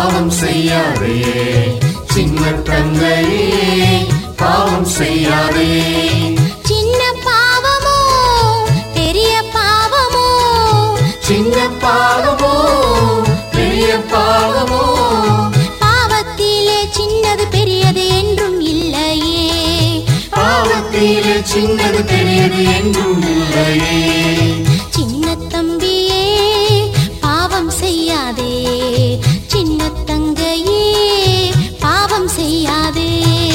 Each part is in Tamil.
பாவம் செய்யாதே சின்ன தங்கையே பாவம் செய்யாதே சின்ன பாவமோ பெரிய பாவமோ சின்ன பாவமோ பெரிய பாவமோ பாவத்திலே சின்னது பெரியது என்றும் இல்லையே பாவத்திலே சின்னது பெரியது என்றும் இல்லையே சின்ன தம்பியே பாவம் செய்யாதே சின்ன தங்கையே பாவம் செய்யாதே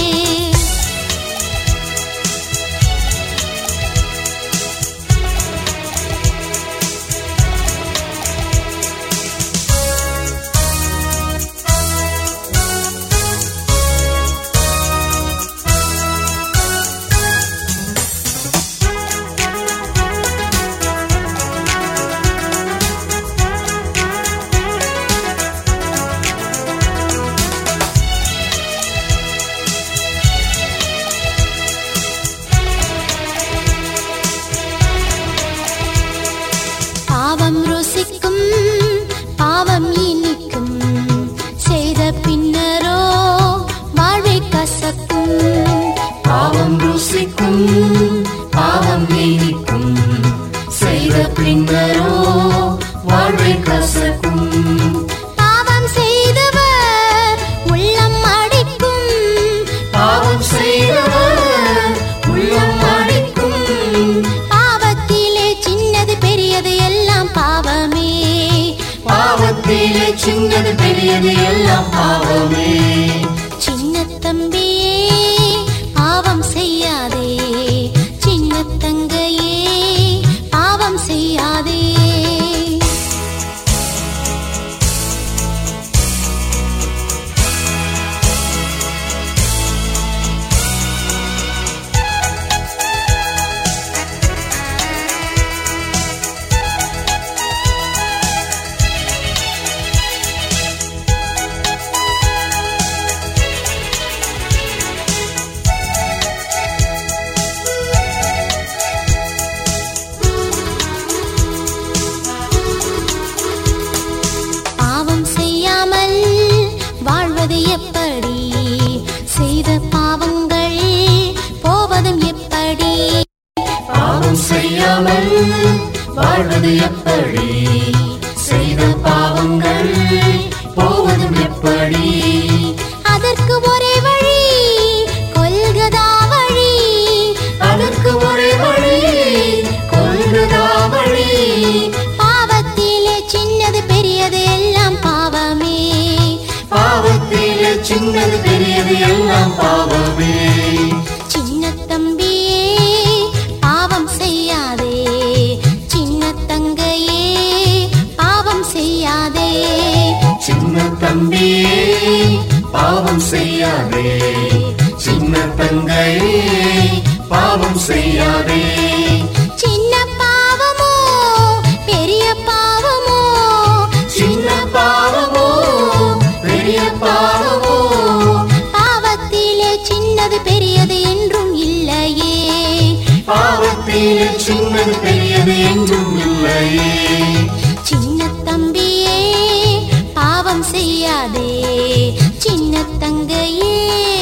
பாவம் ருசிக்கும் பாவம் இனிக்கும் செய்த பின்னரோ வாழ்வை கசக்கும் பாவம் ருசிக்கும் பாவம் இனிக்கும் செய்த பின்னரோ வாழ்வை கசக்கும் பாவம் செய்தவர் உள்ளம் அடிக்கும் பாவம் செய்தவர் உள்ளம் அடிக்கும் பாவத்திலே சின்னது பெரியது எல்லாம் பாவமே பாவத்திலே சின்னது பெரியது எல்லாம் பாவமே சின்ன தம்பியே பாவம் செய்யாதே சின்ன தங்கையே பாவம் செய்யாதே பாவம் செய்யாமல் வாழ்வது எப்படி செய்த பாவங்கள் போவதும் எப்படி பாவம் செய்யாமல் வாழ்வது எப்படி செய்த பாவங்கள் போவதும் எப்படி அதற்கு ஒரே வழி கொல்கதா வழி அதற்கு ஒரே வழி கொள்கதா வழி பாவத்திலே சின்னது பெரியது எல்லாம் பாவமே பாவத்திலே சின்னது பெரியது எல்லாம் பாவமே சின்ன தம்பியே பாவம் செய்யாதே சின்ன தங்கையே பாவம் செய்யாதே சின்ன தம்பியே பாவம் செய்யாதே சின்ன தங்கையே பாவம் செய்யாதே சின்ன பாவமோ பெரிய பாவமோ சின்ன பாவமோ பெரிய பாவமோ பாவத்திலே சின்னது பெரியது என்றும் இல்லையே பாவத்திலே சின்னது பெரியது என்றும் இல்லையே சின்ன தம்பியே பாவம் செய்யாதே சின்ன தங்கையே